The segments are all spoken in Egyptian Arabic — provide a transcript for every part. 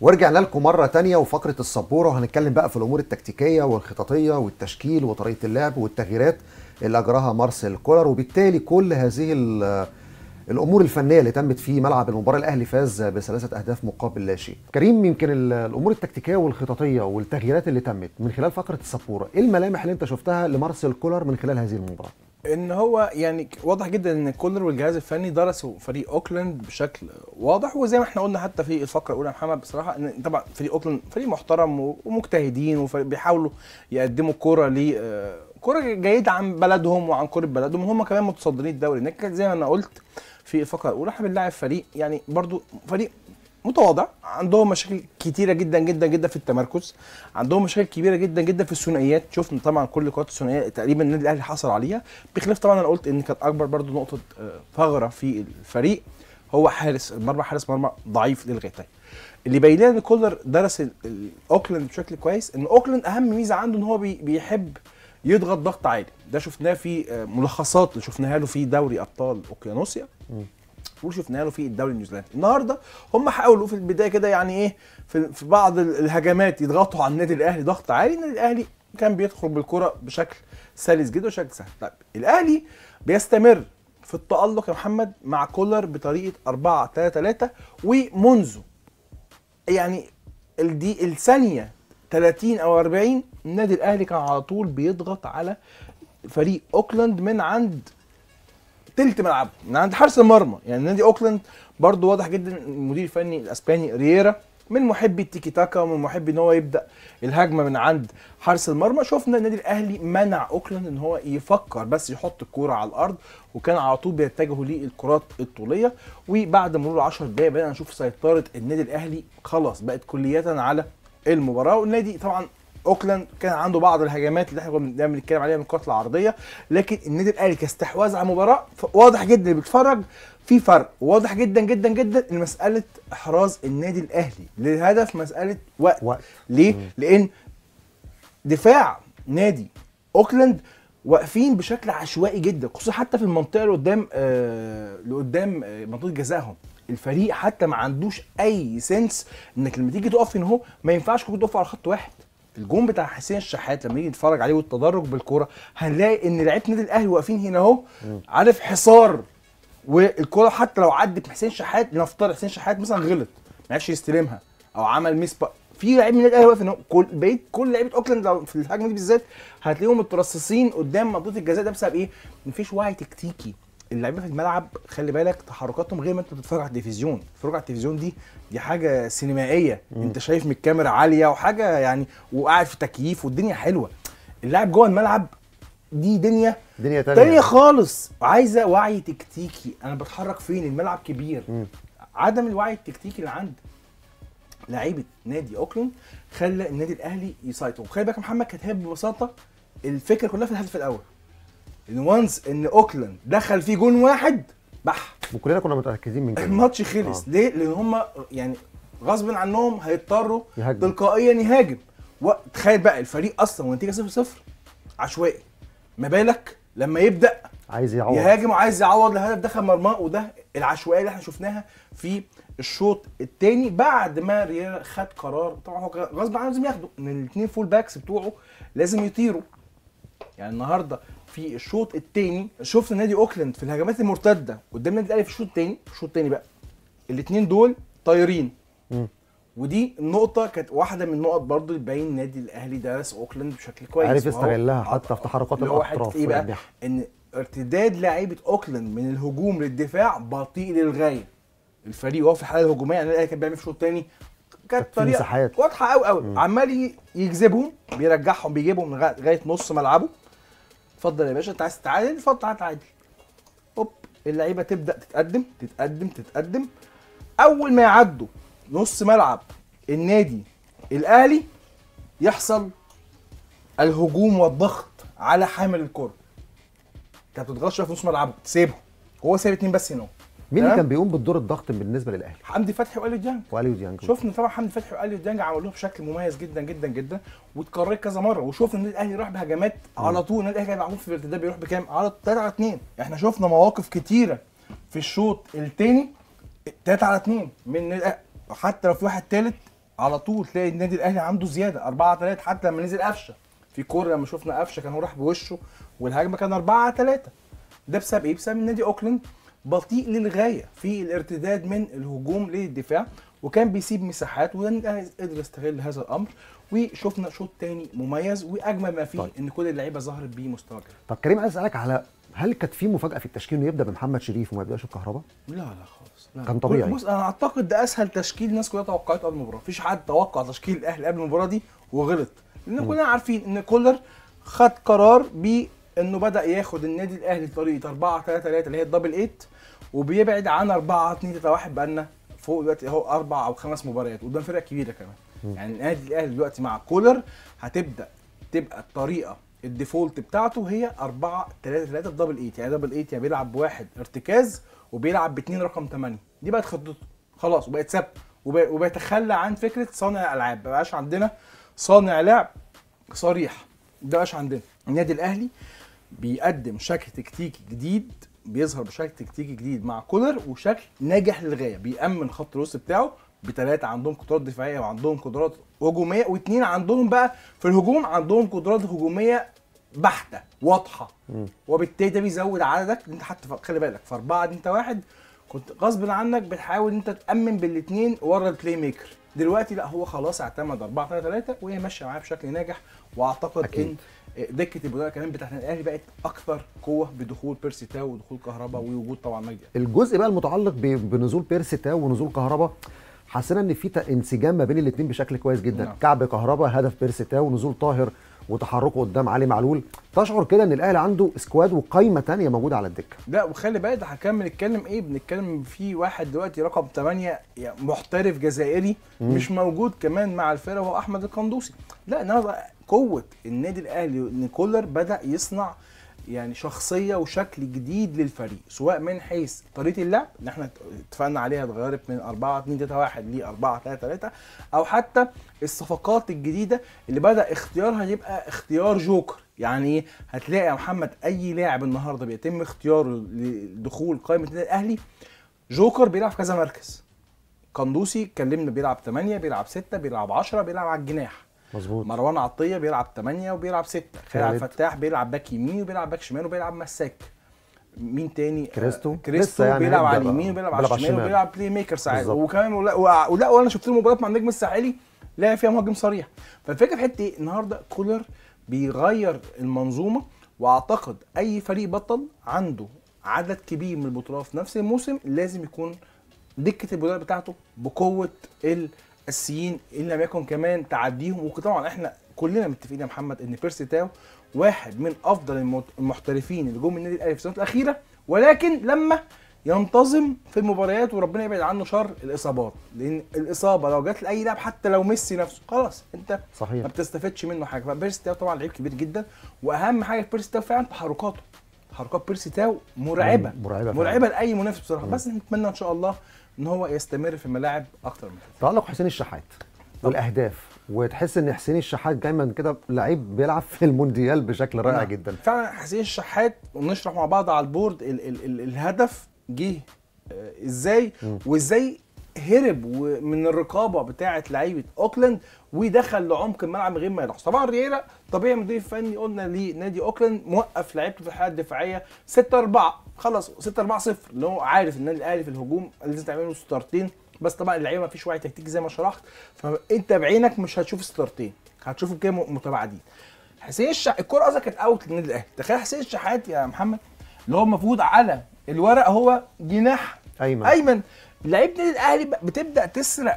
ورجعنا لكم مرة تانية وفقرة السبورة وهنتكلم بقى في الأمور التكتيكية والخططية والتشكيل وطريقة اللعب والتغييرات اللي أجراها مارسيل كولر وبالتالي كل هذه ال- الأمور الفنية اللي تمت في ملعب المباراة الأهلي فاز بثلاثة أهداف مقابل لا شيء. كريم يمكن ال- الأمور التكتيكية والخططية والتغييرات اللي تمت من خلال فقرة السبورة، إيه الملامح اللي أنت شفتها لمارسيل كولر من خلال هذه المباراة؟ ان هو يعني واضح جدا ان كولر والجهاز الفني درسوا فريق اوكلاند بشكل واضح وزي ما احنا قلنا حتى في الفقره الاولى يا محمد بصراحه ان طبعا فريق اوكلاند فريق محترم و- ومجتهدين وبيحاولوا يقدموا كوره ل آه، كوره جيده عن بلدهم وعن كوره بلدهم هم كمان متصدرين الدوري هناك زي ما انا قلت في الفقره الاولى احنا بنلاعب فريق يعني برضو فريق متواضع عندهم مشاكل كتيره جدا جدا جدا في التمركز عندهم مشاكل كبيره جدا جدا في الثنائيات شفنا طبعا كل كرات الثنائيه تقريبا النادي الاهلي حصل عليها بخلاف طبعا انا قلت ان كانت اكبر برضو نقطه آه، ثغره في الفريق هو حارس المرمى حارس مرمى ضعيف للغايه اللي باين لنا ان كولر درس ال- ال- اوكلاند بشكل كويس ان اوكلاند اهم ميزه عنده ان هو بي- بيحب يضغط ضغط عالي ده شفناه في آه، ملخصات اللي شفناها له في دوري ابطال اوكيانوسيا وشفناها له في الدوري النيوزيلندي النهارده هم حاولوا في البدايه كده يعني ايه في, في بعض ال- الهجمات يضغطوا على النادي الاهلي ضغط عالي النادي الاهلي كان بيدخل بالكره بشكل سلس جدا وشكل سهل طيب الاهلي بيستمر في التالق يا محمد مع كولر بطريقه 4 3 3 ومنذ يعني ال- دي الثانيه 30 او 40 النادي الاهلي كان على طول بيضغط على فريق اوكلاند من عند تلت ملعبه من عند حارس المرمى يعني نادي اوكلاند برضو واضح جدا المدير الفني الاسباني رييرا من محبي التيكي تاكا ومن محبي ان هو يبدا الهجمه من عند حارس المرمى شفنا النادي الاهلي منع اوكلاند ان هو يفكر بس يحط الكوره على الارض وكان على طول بيتجهوا للكرات الطوليه وبعد مرور 10 دقائق بدأنا نشوف سيطره النادي الاهلي خلاص بقت كلية على المباراه والنادي طبعا اوكلاند كان عنده بعض الهجمات اللي احنا كنا دايما بنتكلم عليها من الكرات العرضيه لكن النادي الاهلي كاستحواذ على المباراه ف- واضح جدا اللي بيتفرج في فرق واضح جدا جدا جدا ان مساله احراز النادي الاهلي للهدف مساله وقت, وقت. ليه؟ لان دفاع نادي اوكلاند واقفين بشكل عشوائي جدا خصوصا حتى في المنطقه اللي قدام آه اللي قدام آه منطقه جزائهم الفريق حتى ما عندوش اي سنس انك لما تيجي تقف هنا اهو ما ينفعش كنت تقف على خط واحد الجون بتاع حسين الشحات لما نيجي نتفرج عليه والتدرج بالكوره هنلاقي ان لعيبه النادي الاهلي واقفين هنا اهو عارف حصار والكوره حتى لو عدت حسين شحات نفترض حسين شحات مثلا غلط ما عرفش يستلمها او عمل ميس با- في لعيب من النادي الاهلي واقف هنا كل بقيت كل لعيبه اوكلاند لو في الهجمه دي بالذات هتلاقيهم مترصصين قدام منطقه الجزاء ده بسبب ايه؟ مفيش وعي تكتيكي اللعيبه في الملعب خلي بالك تحركاتهم غير ما انت بتتفرج على التلفزيون الفرجه على التلفزيون دي دي حاجه سينمائيه انت شايف من الكاميرا عاليه وحاجه يعني وقاعد في تكييف والدنيا حلوه اللاعب جوه الملعب دي دنيا دنيا تانية تانية خالص عايزه وعي تكتيكي انا بتحرك فين الملعب كبير مم. عدم الوعي التكتيكي اللي عند لعيبه نادي اوكلاند خلى النادي الاهلي يسيطر وخلي بالك يا محمد كانت هي ببساطه الفكره كلها في الهدف الاول ان وانس ان اوكلاند دخل فيه جون واحد بح وكلنا كنا متركزين من كده الماتش خلص آه. ليه لان هم يعني غصب عنهم هيضطروا يهاجموا. تلقائيا يهاجم و- تخيل بقى الفريق اصلا والنتيجه 0 0 عشوائي ما بالك لما يبدا عايز يعوض يهاجم وعايز يعوض الهدف دخل مرماه وده العشوائيه اللي احنا شفناها في الشوط الثاني بعد ما ريال خد قرار طبعا هو كان غصب عنه لازم ياخده ان الاثنين فول باكس بتوعه لازم يطيروا يعني النهارده في الشوط الثاني شفنا نادي اوكلاند في الهجمات المرتده قدام النادي الاهلي في الشوط الثاني الشوط الثاني بقى الاثنين دول طايرين مم. ودي النقطة كانت واحدة من النقط برضه اللي باين النادي الأهلي درس أوكلاند بشكل كويس عارف وهو- يستغلها حتى في تحركات اللي هو حتة الاطراف إيه بقى؟ والأجنحة. ان ارتداد لاعيبه اوكلاند من الهجوم للدفاع بطيء للغايه الفريق وهو في الحاله الهجوميه يعني الاهلي كان بيعمل في الشوط الثاني كانت كانت في طريقه مساحات. واضحه قوي قوي عمال ي- يجذبهم بيرجعهم بيجيبهم لغايه لغاية نص ملعبه اتفضل يا باشا انت عايز تتعادل اتفضل تعالى تعادل هوب اللعيبه تبدا تتقدم تتقدم تتقدم اول ما يعدوا نص ملعب النادي الاهلي يحصل الهجوم والضغط على حامل الكره انت ما بتضغطش في نص ملعبه تسيبه هو سايب اتنين بس هنا مين اللي تمام؟ كان بيقوم بالدور الضغط بالنسبه للاهلي؟ حمدي فتحي واليو ديانج واليو ديانج شفنا طبعا حمدي فتحي واليو ديانج عملوها بشكل مميز جدا جدا جدا واتكررت كذا مره وشفنا النادي الاهلي راح بهجمات على طول النادي الاهلي كان معمول في الارتداد بيروح بكام؟ على 3 على 2 احنا شفنا مواقف كتيره في الشوط الثاني 3 على 2 من النادي الأهلي. حتى لو في واحد ثالث على طول تلاقي النادي الاهلي عنده زياده 4 3 حتى لما نزل قفشه في كوره لما شفنا قفشه كان هو راح بوشه والهجمه كان 4 3 ده بسبب ايه؟ بسبب نادي اوكلاند بطيء للغايه في الارتداد من الهجوم للدفاع وكان بيسيب مساحات والنادي الاهلي قدر يستغل هذا الامر وشفنا شوط تاني مميز واجمل ما فيه طيب. ان كل اللعيبه ظهرت بمستوى جيد طب كريم عايز اسالك على هل كانت في مفاجاه في التشكيل انه يبدا بمحمد شريف وما يبداش بكهرباء؟ لا لا خالص لا. كان طبيعي. بص انا اعتقد ده اسهل تشكيل الناس كلها توقعته قبل المباراه مفيش حد توقع تشكيل الاهلي قبل المباراه دي وغلط لان كلنا عارفين ان كولر خد قرار بانه بدا ياخد النادي الاهلي طريقه 4 3 3 اللي هي الدبل 8 وبيبعد عن 4 2 3 1 بقالنا فوق دلوقتي اهو اربع او خمس مباريات قدام فرق كبيره كمان يعني النادي الاهلي دلوقتي مع كولر هتبدا تبقى الطريقه الديفولت بتاعته هي 4 3 3 دبل 8 يعني دبل 8 يعني بيلعب بواحد ارتكاز وبيلعب باثنين رقم 8 دي بقت خطته خلاص وبقت ثابته وب- وبيتخلى عن فكره صانع العاب ما بقاش عندنا صانع لعب صريح ده بقاش عندنا النادي الاهلي بيقدم شكل تكتيكي جديد بيظهر بشكل تكتيكي جديد مع كولر وشكل ناجح للغايه بيأمن خط الوسط بتاعه بثلاثه عندهم قدرات دفاعيه وعندهم قدرات هجوميه واثنين عندهم بقى في الهجوم عندهم قدرات هجوميه بحته واضحه وبالتالي ده بيزود عددك انت حتى ف- خلي بالك في اربعه دي انت واحد كنت غصب عنك بتحاول انت تامن بالاثنين ورا البلاي ميكر دلوقتي لا هو خلاص اعتمد 4 3 3 وهي ماشيه معاه بشكل ناجح واعتقد أكيد. ان دكه البدلاء كمان بتاعت النادي الاهلي بقت اكثر قوه بدخول بيرسي تاو ودخول كهربا ووجود طبعا مجدي الجزء بقى المتعلق ب- بنزول بيرسي تاو ونزول كهربا حسينا ان في ت- انسجام ما بين الاثنين بشكل كويس جدا نعم. كعب كهربا هدف بيرسي تاو ونزول طاهر وتحركه قدام علي معلول تشعر كده ان الاهلي عنده سكواد وقايمه تانية موجوده على الدكه لا وخلي بالك ده هنكمل نتكلم ايه بنتكلم في واحد دلوقتي رقم 8 يعني محترف جزائري مش موجود كمان مع الفرقه وهو احمد القندوسي لا النهارده قوه النادي الاهلي ان كولر بدا يصنع يعني شخصيه وشكل جديد للفريق سواء من حيث طريقه اللعب اللي احنا اتفقنا عليها اتغيرت من 4 2 3 1 ل 4 3 3 او حتى الصفقات الجديده اللي بدا اختيارها يبقى اختيار جوكر يعني ايه هتلاقي يا محمد اي لاعب النهارده بيتم اختياره لدخول قائمه النادي الاهلي جوكر بيلعب في كذا مركز قندوسي اتكلمنا بيلعب 8 بيلعب 6 بيلعب 10 بيلعب على الجناح مظبوط مروان عطيه بيلعب 8 وبيلعب 6 خالد عبد خالد. الفتاح بيلعب باك يمين وبيلعب باك شمال وبيلعب مساك مين تاني كريستو. آه، كريستو لسه يعني بيلعب على هيبدأ بقى. اليمين وبيلعب على بيلعب على الشمال الشمال. وبيلعب بلاي ميكر ساعات بالظبط. وكمان ولا, ولا, ولا وانا شفت له مباريات مع النجم الساحلي لعب فيها مهاجم صريح فالفكره في حته ايه النهارده كولر بيغير المنظومه واعتقد اي فريق بطل عنده عدد كبير من البطولات في نفس الموسم لازم يكون دكه البطولات بتاعته بقوه الاساسيين ان لم يكن كمان تعديهم وطبعا احنا كلنا متفقين يا محمد ان بيرسي تاو واحد من افضل المت- المحترفين اللي جم النادي الاهلي في السنوات الاخيره ولكن لما ينتظم في المباريات وربنا يبعد عنه شر الاصابات لان الاصابه لو جت لاي لاعب حتى لو ميسي نفسه خلاص انت صحيح ما بتستفدش منه حاجه فبيرسي تاو طبعا لعيب كبير جدا واهم حاجه في بيرسي تاو فعلا تحركاته تحركات بيرسي تاو مرعبه مم، مرعبة فعلا. مرعبه لاي منافس بصراحه بس نتمنى ان شاء الله ان هو يستمر في الملاعب اكتر من كده تألق حسين الشحات والاهداف وتحس ان حسين الشحات دايما كده لعيب بيلعب في المونديال بشكل رائع نعم. جدا فعلا حسين الشحات ونشرح مع بعض على البورد ال ال ال الهدف جه آه، ازاي وازاي هرب و- من الرقابه بتاعه لعيبه اوكلاند ودخل لعمق الملعب من غير ما يلاحظ طبعا رييرا طبيعي المدير الفني قلنا لنادي اوكلاند موقف لعيبته في الحاله الدفاعيه 6 4 خلص 6 4 0 اللي هو عارف النادي الاهلي في الهجوم لازم تعمله ستارتين بس طبعا اللعيبه ما فيش وعي تكتيكي زي ما شرحت فانت بعينك مش هتشوف ستارتين هتشوفهم كده م- متباعدين حسين الشحات الكره اصلا كانت اوت للنادي الاهلي تخيل حسين الشحات يا محمد اللي هو المفروض على الورق هو جناح ايمن ايمن لعيبه النادي الاهلي ب- بتبدا تسرق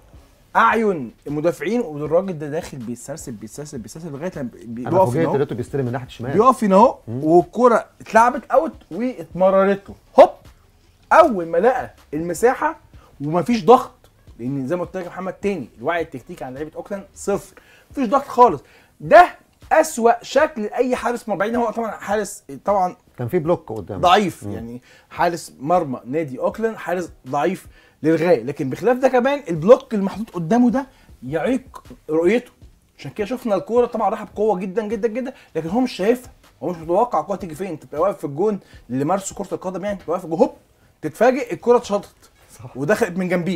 اعين المدافعين والراجل ده داخل بيسترسل بيسترسل بيسترسل لغايه لما بي- انا بيقف هنا فوجئت اهو لقيته بيستلم من ناحيه الشمال بيقف هنا اهو والكره اتلعبت اوت واتمررت له هوب اول ما لقى المساحه ومفيش ضغط لان زي ما قلت لك يا محمد تاني الوعي التكتيكي عن لعيبه اوكلاند صفر مفيش ضغط خالص ده اسوأ شكل لاي حارس مرمى بعدين هو طبعا حارس طبعا كان في بلوك قدام ضعيف يعني حارس مرمى نادي اوكلاند حارس ضعيف للغايه لكن بخلاف ده كمان البلوك المحطوط قدامه ده يعيق رؤيته عشان كده شفنا الكوره طبعا رايحه بقوه جدا جدا جدا لكن هو مش شايفها هو مش متوقع الكوره تيجي فين انت بتبقى واقف في الجون اللي مارسوا كره القدم يعني بتبقى واقف في الجون هوب تتفاجئ الكوره اتشطت صح. ودخلت من جنبيك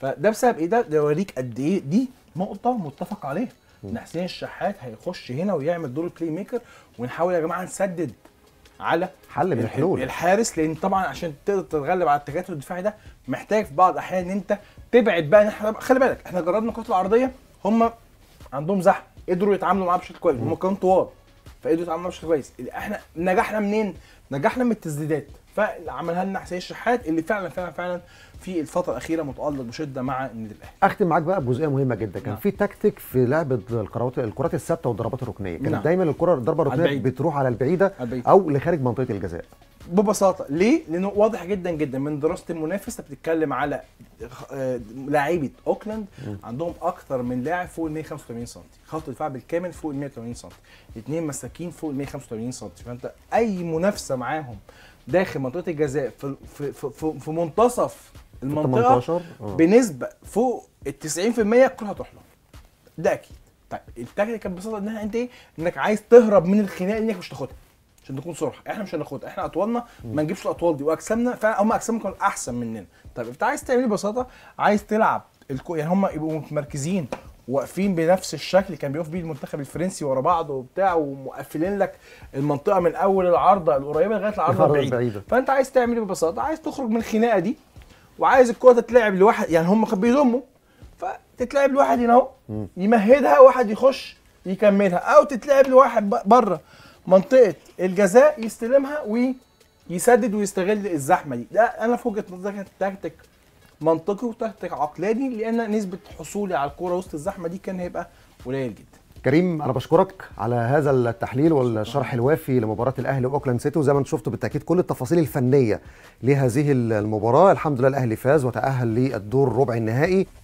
فده بسبب ايه ده ده يوريك قد ايه دي نقطه متفق عليها ان حسين الشحات هيخش هنا ويعمل دور البلاي ميكر ونحاول يا جماعه نسدد على حل من ال- الحلول. الحارس لان طبعا عشان تقدر تتغلب على التكتل الدفاعي ده محتاج في بعض الاحيان ان انت تبعد بقى إن إحنا- خلي بالك احنا جربنا الكرات العرضيه هم عندهم زحمه قدروا يتعاملوا معاها بشكل كويس هم كانوا طوال فقدروا يتعاملوا معاها بشكل كويس احنا نجحنا منين؟ نجحنا من التسديدات فعملها لنا حسين الشحات اللي فعلا فعلا فعلا في الفتره الاخيره متالق بشده مع النادي الاهلي اختم معاك بقى بجزئيه مهمه جدا كان نعم. في تكتيك في لعب الكرات الكرات الثابته والضربات الركنيه كانت نعم. دايما الكره الضربه الركنيه البعيد. بتروح على البعيده على البعيد. او لخارج منطقه الجزاء ببساطه ليه؟ لانه واضح جدا جدا من دراسه المنافس انت بتتكلم على آه، لاعيبه اوكلاند عندهم اكثر من لاعب فوق ال 185 سم خط الدفاع بالكامل فوق ال 180 سم اثنين مساكين فوق ال 185 سم فانت اي منافسه معاهم داخل منطقه الجزاء في في في, في, في منتصف المنطقه 18 آه. بنسبه فوق ال 90% الكره هتروح لهم ده اكيد طيب التكتيك كانت ببساطه انها انت ايه انك عايز تهرب من الخناقه انك مش تاخدها عشان نكون صراحه احنا مش هناخدها احنا اطوالنا ما نجيبش الاطوال دي واجسامنا فعلا هم اجسامهم كانوا احسن مننا طيب انت عايز تعمل ايه ببساطه عايز تلعب الكو... يعني هم يبقوا متمركزين واقفين بنفس الشكل اللي كان بيقف بيه المنتخب الفرنسي ورا بعض وبتاع ومقفلين لك المنطقه من اول العارضه القريبه لغايه العارضه العارضة البعيده البعيدة. فانت عايز تعمل ايه ببساطه عايز تخرج من الخناقه دي وعايز الكوره تتلعب لواحد يعني هم كانوا بيضموا فتتلعب لواحد هنا اهو يمهدها واحد يخش يكملها او تتلعب لواحد ب- بره منطقه الجزاء يستلمها ويسدد ويستغل الزحمه دي ده انا في وجهه نظري كانت تكتيك منطقي وتكتيك عقلاني لان نسبه حصولي على الكوره وسط الزحمه دي كان هيبقى قليل جدا كريم انا بشكرك على هذا التحليل والشرح الوافي لمباراه الاهلي واوكلاند سيتي وزي ما انتم شفتوا بالتاكيد كل التفاصيل الفنيه لهذه المباراه الحمد لله الاهلي فاز وتاهل للدور ربع النهائي